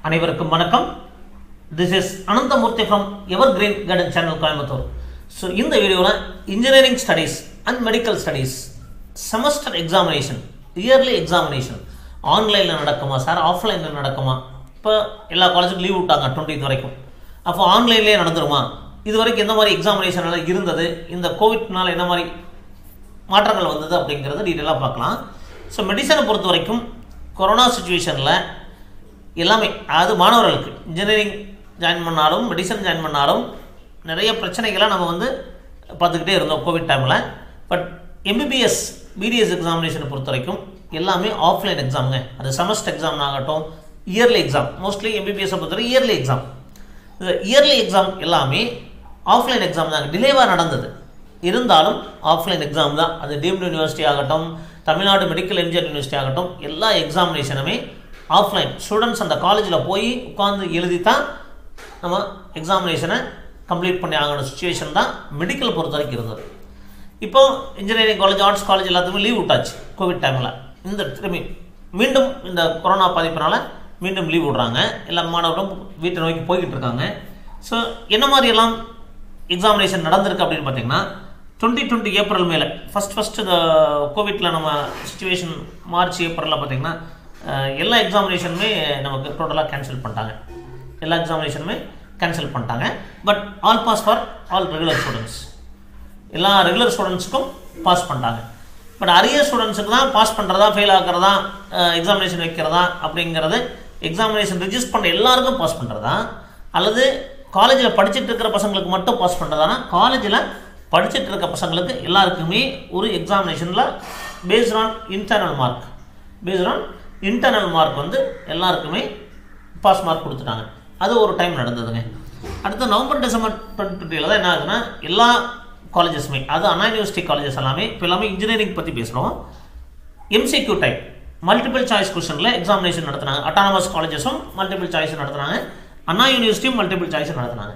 அனைவருக்கும் வணக்கம் this is Ananthamurthy from evergreen garden channel Coimbatore so இந்த வீடியோவில் engineering studies and medical studies semester examination yearly examination ஆன்லைனில் நடக்குமா சார் ஆஃப்லைனில் நடக்குமா இப்போ எல்லா காலேஜுக்கும் லீவ் விட்டாங்க டுவெண்ட்டி வரைக்கும் அப்போ ஆன்லைன்லேயே நடந்துருமா இது வரைக்கும் எந்த மாதிரி எக்ஸாமினேஷன் எல்லாம் இருந்தது இந்த கோவிட்னால என்ன மாதிரி மாற்றங்கள் வந்தது அப்படிங்கிறத டீட்டெயிலாக பார்க்கலாம் ஸோ மெடிசனை பொறுத்த வரைக்கும் கொரோனா சுச்சுவேஷனில் எல்லாமே அதாவது மாணவர்களுக்கு இன்ஜினியரிங் ஜாயின் பண்ணாலும் மெடிசன் ஜாயின் பண்ணாலும் நிறைய பிரச்சனைகளை நம்ம வந்து பார்த்துக்கிட்டே இருந்தோம் கோவிட் டைமில் பட் எம்பிபிஎஸ் பிடிஎஸ் எக்ஸாமினேஷனை பொறுத்த வரைக்கும் எல்லாமே ஆஃப்லைன் எக்ஸாமுங்க அது செமஸ்டர் எக்ஸாம் ஆகட்டும் இயர்லி எக்ஸாம் மோஸ்ட்லி எம்பிபிஎஸ்ஸை பொறுத்தவரை இயர்லி எக்ஸாம் இந்த இயர்லி எக்ஸாம் எல்லாமே ஆஃப்லைன் எக்ஸாம் தாங்க டிலேவாக நடந்தது இருந்தாலும் ஆஃப்லைன் எக்ஸாம் தான் அது டீம்டு யூனிவர்சிட்டி ஆகட்டும் தமிழ்நாடு மெடிக்கல் இன்ஜினியர் யூனிவர்சிட்டி ஆகட்டும் எல்லா எக்ஸாமினேஷனுமே ஆஃப்லைன் ஸ்டூடெண்ட்ஸ் அந்த காலேஜில் போய் உட்காந்து எழுதி தான் நம்ம எக்ஸாமினேஷனை கம்ப்ளீட் பண்ணி ஆகணும் சுச்சுவேஷன் தான் மெடிக்கல் பொறுத்த வரைக்கும் இருந்தது இப்போ இன்ஜினியரிங் காலேஜ் ஆர்ட்ஸ் காலேஜ் எல்லாத்துக்குமே லீவ் விட்டாச்சு கோவிட் டைமில் இந்த திரும்பி மீண்டும் இந்த கொரோனா பாதிப்பினால மீண்டும் லீவ் விடுறாங்க எல்லா மாணவர்களும் வீட்டை நோக்கி போய்கிட்டு இருக்காங்க ஸோ என்ன மாதிரியெல்லாம் எக்ஸாமினேஷன் நடந்திருக்கு அப்படின்னு பார்த்தீங்கன்னா டுவெண்ட்டி டுவெண்ட்டி ஏப்ரல் மேலே ஃபஸ்ட் ஃபஸ்ட் இந்த கோவிட்டில் நம்ம சுச்சுவேஷன் மார்ச் ஏப்ரலில் பார்த்தீங்கன்னா அஹ், எல்லா எக்ஸாமினேஷனுமே நமக்கு டோட்டலாக கேன்சல் பண்ணிட்டாங்க எல்லா எக்ஸாமினேஷனுமே கேன்சல் பண்ணிட்டாங்க but all pass for all regular students எல்லா ரெகுலர் ஸ்டூடெண்ட்ஸுக்கும் பாஸ் பண்ணிட்டாங்க பட் அரியர் ஸ்டூடெண்ட்ஸுக்கு தான் பாஸ் பண்ணுறதா ஃபெயில் ஆகிறதா எக்ஸாமினேஷன் வைக்கிறதா அப்படிங்கிறது எக்ஸாமினேஷன் ரிஜிஸ்டர் பண்ண எல்லாருக்கும் பாஸ் பண்ணுறதா அல்லது காலேஜில் படிச்சுட்டு இருக்கிற பசங்களுக்கு மட்டும் பாஸ் பண்ணுறதானா காலேஜில் படிச்சுட்டு இருக்க பசங்களுக்கு எல்லாருக்குமே ஒரு எக்ஸாமினேஷனில் based on internal mark based on internal mark வந்து எல்லாருக்குமே பாஸ் மார்க் கொடுத்துட்டாங்க அது ஒரு டைம் நடந்ததுங்க அடுத்து நவம்பர் டிசம்பர் டுவெண்ட்டி டுவெண்ட்டியில் தான் என்ன ஆகுதுன்னா எல்லா காலேஜஸுமே அது அண்ணா யூனிவர்சிட்டி காலேஜஸ் எல்லாமே இப்போ எல்லாமே இன்ஜினியரிங் பற்றி பேசுகிறோம் எம்சிக்யூ டைப் மல்டிபிள் சாய்ஸ் கொஸ்டினில் எக்ஸாமினேஷன் நடத்துனாங்க அட்டானமஸ் காலேஜஸும் மல்டிபிள் சாய்ஸ் நடத்துனாங்க அண்ணா யூனிவர்சிட்டியும் மல்டிபிள் சாய்ஸ் நடத்துனாங்க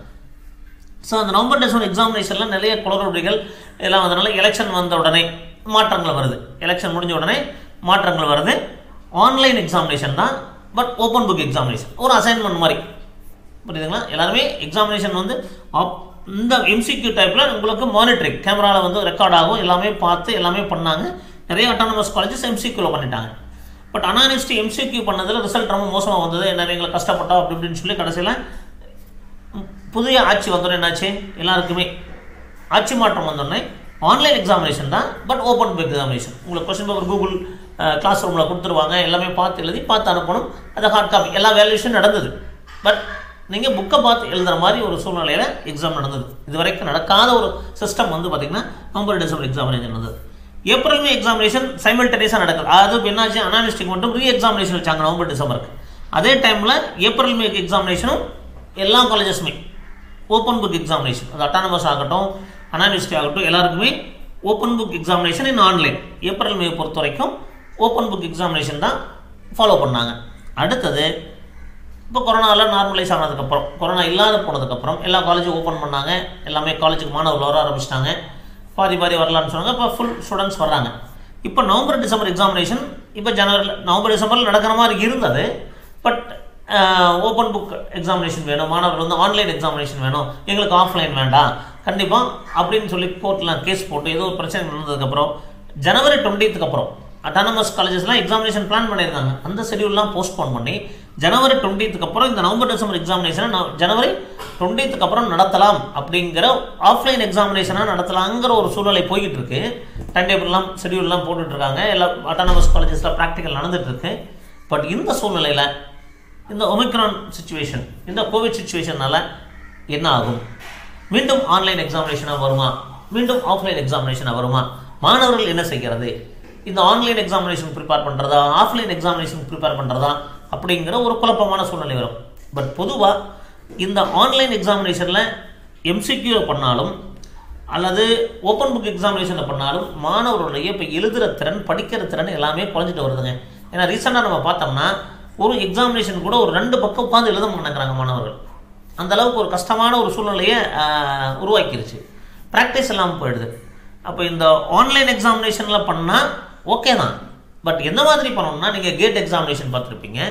ஸோ அந்த நவம்பர் டிசம்பர் எக்ஸாமினேஷனில் நிறைய குளறுபடிகள் எல்லாம் வந்தனால எலெக்ஷன் வந்த உடனே மாற்றங்கள் வருது எலெக்ஷன் முடிஞ்ச உடனே மாற்றங்கள் வருது ஆன்லைன் எக்ஸாமினேஷன் தான் பட் ஓப்பன் புக் எக்ஸாமினேஷன் ஒரு அசைன்மெண்ட் மாதிரி புரியுதுங்களா எல்லாருமே எக்ஸாமினேஷன் வந்து op- இந்த எம்சிக்யூ டைப்பில் உங்களுக்கு மானிட்டரிங் கேமராவில் வந்து ரெக்கார்ட் ஆகும் எல்லாமே பார்த்து எல்லாமே பண்ணாங்க நிறைய அட்டானமஸ் காலேஜஸ் எம்சிக்யூவில் பண்ணிட்டாங்க பட் அண்ணா யூனிவர்சிட்டி எம்சிக்யூ பண்ணதில் ரிசல்ட் ரொம்ப மோசமாக வந்தது நிறைய எங்களை கஷ்டப்பட்டோம் அப்படி இப்படின்னு சொல்லி கடைசியில் புதிய ஆட்சி வந்தோடனே என்னாச்சு எல்லாருக்குமே ஆட்சி மாற்றம் வந்தோடனே ஆன்லைன் எக்ஸாமினேஷன் தான் பட் ஓப்பன் புக் எக்ஸாமினேஷன் உங்களுக்கு கொஸ்டின் பேப்பர் கூகுள் கிளாஸ் ரூமில் கொடுத்துருவாங்க எல்லாமே பார்த்து எழுதி பார்த்து அனுப்பணும் அது ஹார்ட் காப்பி எல்லா வேல்யூஷன் நடந்தது பட் நீங்கள் புக்கை பார்த்து எழுதுகிற மாதிரி ஒரு சூழ்நிலையில் எக்ஸாம் நடந்தது இது வரைக்கும் நடக்காத ஒரு சிஸ்டம் வந்து பார்த்திங்கன்னா நவம்பர் டிசம்பர் எக்ஸாமினேஷன் நடந்தது ஏப்ரல் மே எக்ஸாமினேஷன் சைமல்டேனியஸாக நடக்குது அது இப்போ என்னாச்சு அனாலிஸ்டிக் மட்டும் ரீ எக்ஸாமினேஷன் வச்சாங்க நவம்பர் டிசம்பருக்கு அதே டைமில் ஏப்ரல் மே எக்ஸாமினேஷனும் எல்லா காலேஜஸுமே ஓப்பன் புக் எக்ஸாமினேஷன் அது அட்டானமஸ் ஆகட்டும் அனாலிஸ்டி ஆகட்டும் எல்லாருக்குமே open book examination in online April May பொறுத்த வரைக்கும் ஓப்பன் புக் எக்ஸாமினேஷன் தான் ஃபாலோ பண்ணாங்க அடுத்தது இப்போ கொரோனாவில் நார்மலைஸ் ஆனதுக்கப்புறம் கொரோனா இல்லாத போனதுக்கப்புறம் எல்லா காலேஜும் ஓப்பன் பண்ணாங்க எல்லாமே காலேஜுக்கு மாணவர்கள் வர ஆரம்பிச்சிட்டாங்க பாதி பாதி வரலான்னு சொன்னாங்க இப்போ ஃபுல் ஸ்டூடெண்ட்ஸ் வர்றாங்க இப்போ நவம்பர் டிசம்பர் எக்ஸாமினேஷன் இப்போ ஜனவரி நவம்பர் டிசம்பரில் நடக்கிற மாதிரி இருந்தது பட் ஓப்பன் புக் எக்ஸாமினேஷன் வேணும் மாணவர்கள் வந்து ஆன்லைன் எக்ஸாமினேஷன் வேணும் எங்களுக்கு ஆஃப்லைன் வேண்டாம் கண்டிப்பாக அப்படின்னு சொல்லி கோர்ட்லாம் கேஸ் போட்டு ஏதோ ஒரு பிரச்சனை நடந்ததுக்கப்புறம் ஜனவரி டுவெண்ட்டித்துக்கு அப்புறம் அட்டானமஸ் காலேஜஸ்லாம் எக்ஸாமினேஷன் பிளான் பண்ணியிருந்தாங்க அந்த ஷெடியூல்லாம் போஸ்ட்போன் பண்ணி ஜனவரி டுவெண்ட்டித்துக்கு அப்புறம் இந்த நவம்பர் டிசம்பர் எக்ஸாமினேஷனை நான் ஜனவரி டுவெண்ட்டித்துக்கு அப்புறம் நடத்தலாம் அப்படிங்கிற ஆஃப்லைன் எக்ஸாமினேஷனாக நடத்தலாங்கிற ஒரு சூழ்நிலை போய்கிட்டு இருக்கு டைம் டேபிள்லாம் ஷெடியூல்லாம் போட்டுட்டு இருக்காங்க எல்லா அட்டானமஸ் காலேஜஸில் ப்ராக்டிக்கல் நடந்துட்டு இருக்கு பட் இந்த சூழ்நிலையில் இந்த ஒமிக்ரான் சுச்சுவேஷன் இந்த கோவிட் சுச்சுவேஷனால என்ன ஆகும் மீண்டும் ஆன்லைன் எக்ஸாமினேஷனாக வருமா மீண்டும் ஆஃப்லைன் எக்ஸாமினேஷனாக வருமா மாணவர்கள் என்ன செய்கிறது இந்த ஆன்லைன் எக்ஸாமினேஷன் ப்ரிப்பேர் பண்ணுறதா ஆஃப்லைன் எக்ஸாமினேஷன் ப்ரிப்பேர் பண்ணுறதா அப்படிங்கிற ஒரு குழப்பமான சூழ்நிலை வரும் பட் பொதுவாக இந்த ஆன்லைன் எக்ஸாமினேஷனில் எம்சிக்யூ பண்ணாலும் அல்லது ஓப்பன் புக் எக்ஸாமினேஷனில் பண்ணாலும் மாணவர்களுடைய இப்போ எழுதுகிற திறன் படிக்கிற திறன் எல்லாமே குறைஞ்சிட்டு வருதுங்க ஏன்னா ரீசெண்டாக நம்ம பார்த்தோம்னா ஒரு எக்ஸாமினேஷன் கூட ஒரு ரெண்டு பக்கம் உட்காந்து எழுத மாட்டேங்கிறாங்க மாணவர்கள் அந்த அளவுக்கு ஒரு கஷ்டமான ஒரு சூழ்நிலையை ஆஹ், உருவாக்கிருச்சு ப்ராக்டிஸ் இல்லாமல் போயிடுது அப்போ இந்த ஆன்லைன் எக்ஸாமினேஷனில் பண்ணால் ஓகே தான் பட் எந்த மாதிரி பண்ணணும்னா நீங்கள் கேட் எக்ஸாமினேஷன் பார்த்துருப்பீங்க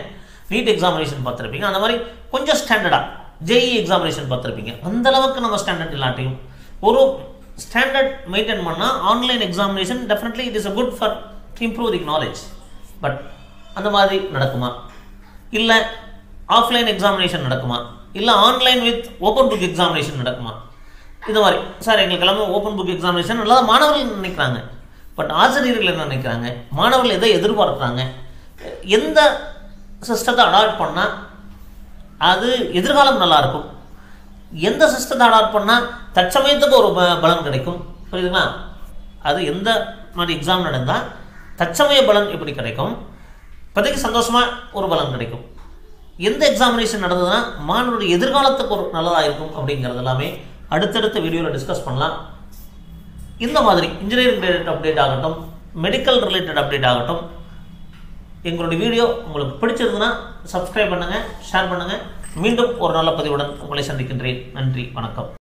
நீட் எக்ஸாமினேஷன் பார்த்துருப்பீங்க அந்த மாதிரி கொஞ்சம் ஸ்டாண்டர்டாக ஜேஇ எக்ஸாமினேஷன் பார்த்துருப்பீங்க அந்த அளவுக்கு நம்ம ஸ்டாண்டர்ட் இல்லாட்டியும் ஒரு ஸ்டாண்டர்ட் மெயின்டைன் பண்ணால் online examination definitely it is a good for improve the knowledge but அந்த மாதிரி நடக்குமா இல்லை ஆஃப்லைன் எக்ஸாமினேஷன் நடக்குமா இல்லை online with open book examination நடக்குமா இது மாதிரி சார் எங்களுக்கு எல்லாமே ஓப்பன் புக் எக்ஸாமினேஷன் நல்லா மாணவர்கள் நினைக்கிறாங்க பட் ஆசிரியர்கள் என்ன நினைக்கிறாங்க மாணவர்கள் எதை எதிர்பார்க்குறாங்க எந்த சிஸ்டத்தை அடாப்ட் பண்ணால் அது எதிர்காலம் நல்லா இருக்கும் எந்த சிஸ்டத்தை அடாப்ட் பண்ணால் தற்சமயத்துக்கு ஒரு ப- பலன் கிடைக்கும் புரியுதுங்களா அது எந்த மாதிரி எக்ஸாம் நடந்தால் தற்சமய பலன் எப்படி கிடைக்கும் இப்போதைக்கு சந்தோஷமாக ஒரு பலன் கிடைக்கும் எந்த எக்ஸாமினேஷன் நடந்ததுன்னா மாணவருடைய எதிர்காலத்துக்கு ஒரு நல்லதாக இருக்கும் அப்படிங்கிறது எல்லாமே அடுத்தடுத்த வீடியோவில் டிஸ்கஸ் பண்ணலாம் இந்த மாதிரி இன்ஜினியரிங் ரிலேட்டட் அப்டேட் ஆகட்டும் மெடிக்கல் ரிலேட்டட் அப்டேட் ஆகட்டும் எங்களுடைய வீடியோ உங்களுக்கு பிடிச்சிருந்ததுன்னா சப்ஸ்கிரைப் பண்ணுங்கள் ஷேர் பண்ணுங்கள் மீண்டும் ஒரு நல்ல பதிவுடன் உங்களை சந்திக்கின்றேன் நன்றி வணக்கம்